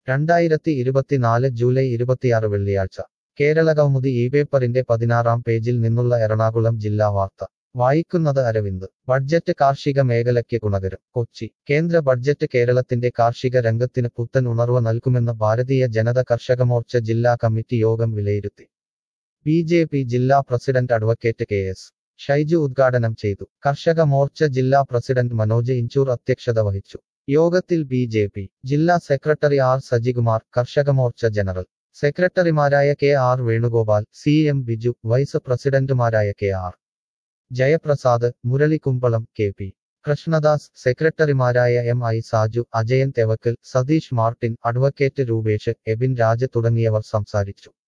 രണ്ടായിരത്തി ഇരുപത്തിനാല് ജൂലൈ ഇരുപത്തിയാറ് വെള്ളിയാഴ്ച കേരള കൗമുദി ഈ പേപ്പറിന്റെ പതിനാറാം പേജിൽ നിന്നുള്ള എറണാകുളം ജില്ലാ വാർത്ത വായിക്കുന്നത് അരവിന്ദ് ബഡ്ജറ്റ് കാർഷിക മേഖലയ്ക്ക് ഗുണകരം കൊച്ചി കേന്ദ്ര ബഡ്ജറ്റ് കേരളത്തിന്റെ കാർഷിക രംഗത്തിന് പുത്തൻ ഉണർവ് നൽകുമെന്ന് ഭാരതീയ ജനത കർഷക മോർച്ച ജില്ലാ കമ്മിറ്റി യോഗം വിലയിരുത്തി ബി ജെ പി ജില്ലാ president advocate K S Shaiju ഉദ്ഘാടനം ചെയ്തു കർഷക മോർച്ച ജില്ലാ പ്രസിഡന്റ് മനോജ് ഇഞ്ചൂർ അധ്യക്ഷത വഹിച്ചു യോഗത്തിൽ ബി ജെ പി ജില്ലാ secretary R Sajikumar Karshaka Morcha general സെക്രട്ടറിമാരായ K R Venugopal C M Biju vice പ്രസിഡന്റുമാരായ K R Jayaprasad Murali Kumbalam K P Krishnadas സെക്രട്ടറിമാരായ M I Saju Ajayan Thevakkal Satheesh Martin advocate Rupesh Ebin Raj തുടങ്ങിയവർ സംസാരിച്ചു